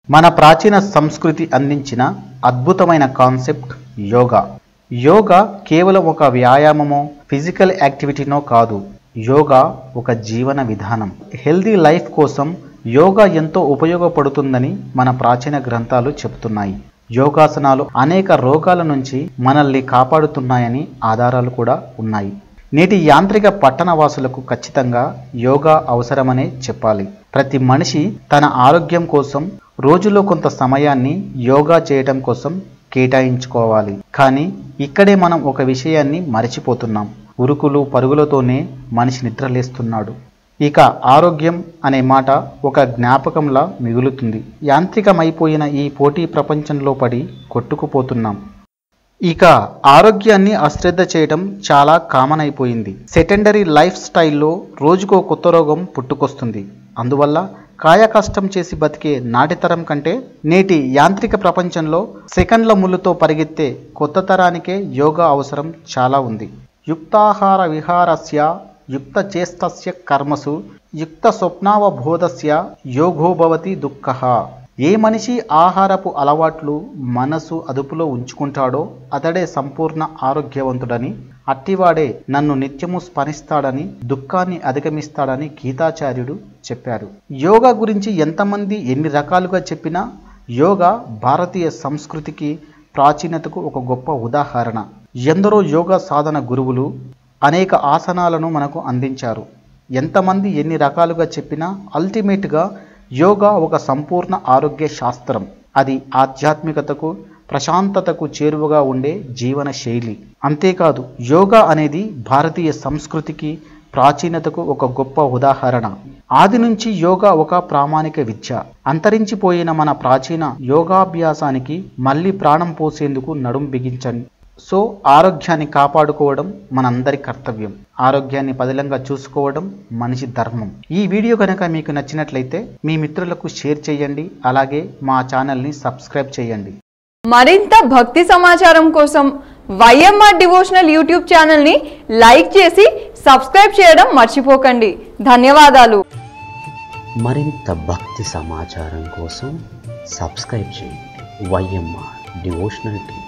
మన ప్రాచీన సంస్కృతి అందించిన అద్భుతమైన కాన్సెప్ట్ యోగా యోగా కేవలం ఒక వ్యాయామమో ఫిజికల్ యాక్టివిటీనో కాదు యోగా ఒక జీవన విధానం హెల్దీ లైఫ్ కోసం యోగా ఎంతో ఉపయోగపడుతుందని మన ప్రాచీన గ్రంథాలు చెబుతున్నాయి యోగాసనాలు అనేక రోగాల నుంచి మనల్ని కాపాడుతున్నాయని ఆధారాలు కూడా ఉన్నాయి నేటి యాంత్రిక పట్టణవాసులకు ఖచ్చితంగా యోగా అవసరమనే చెప్పాలి ప్రతి మనిషి తన ఆరోగ్యం కోసం రోజులో కొంత సమయాన్ని యోగా చేయటం కోసం కేటాయించుకోవాలి కానీ ఇక్కడే మనం ఒక విషయాన్ని మరచిపోతున్నాం ఉరుకులు పరుగులతోనే మనిషి నిద్రలేస్తున్నాడు ఇక ఆరోగ్యం అనే మాట ఒక జ్ఞాపకంలా మిగులుతుంది యాంత్రికమైపోయిన ఈ పోటీ ప్రపంచంలో పడి కొట్టుకుపోతున్నాం ఇక ఆరోగ్యాన్ని అశ్రద్ధ చేయడం చాలా కామన్ అయిపోయింది సెకండరీ లైఫ్ స్టైల్లో రోజుకో కొత్త రోగం పుట్టుకొస్తుంది అందువల్ల కాయ కష్టం చేసి బతికే నాటితరం కంటే నేటి యాంత్రిక ప్రపంచంలో సెకండ్ల ముళ్ళుతో పరిగెత్తే కొత్త తరానికే యోగా అవసరం చాలా ఉంది యుక్తాహార విహారస్య యుక్త చేస్తస్య కర్మసు యుక్త స్వప్నావబోధస్య యోగోభవతి దుఃఖ ఏ మనిషి ఆహారపు అలవాట్లు మనసు అదుపులో ఉంచుకుంటాడో అతడే సంపూర్ణ ఆరోగ్యవంతుడని అట్టివాడే నన్ను నిత్యము స్మరిస్తాడని దుఃఖాన్ని అధిగమిస్తాడని గీతాచార్యుడు చెప్పారు యోగా గురించి ఎంతమంది ఎన్ని రకాలుగా చెప్పినా యోగా భారతీయ సంస్కృతికి ప్రాచీనతకు ఒక గొప్ప ఉదాహరణ ఎందరో యోగా సాధన గురువులు అనేక ఆసనాలను మనకు అందించారు ఎంతమంది ఎన్ని రకాలుగా చెప్పినా అల్టిమేట్గా యోగా ఒక సంపూర్ణ ఆరోగ్య శాస్త్రం అది ఆధ్యాత్మికతకు ప్రశాంతతకు చేరువగా ఉండే జీవన శైలి అంతేకాదు యోగా అనేది భారతీయ సంస్కృతికి ప్రాచీనతకు ఒక గొప్ప ఉదాహరణ ఆది నుంచి యోగా ఒక ప్రామాణిక విద్య అంతరించిపోయిన మన ప్రాచీన యోగాభ్యాసానికి మళ్ళీ ప్రాణం పోసేందుకు నడుం బిగించండి సో ఆరోగ్యాన్ని కాపాడుకోవడం మనందరి కర్తవ్యం ఆరోగ్యాన్ని పదిలంగా చూసుకోవడం మనిషి ధర్మం ఈ వీడియో కనుక మీకు నచ్చినట్లయితే మీ మిత్రులకు షేర్ చేయండి అలాగే మా ఛానల్ని సబ్స్క్రైబ్ చేయండి మరింత భక్తి సమాచారం కోసం వైఎంఆర్ డివోషనల్ యూట్యూబ్ ఛానల్ని లైక్ చేసి సబ్స్క్రైబ్ చేయడం మర్చిపోకండి ధన్యవాదాలు మరింత భక్తి సమాచారం కోసం సబ్స్క్రైబ్ చేయండి వైఎంఆర్ డివోషనల్ టీవీ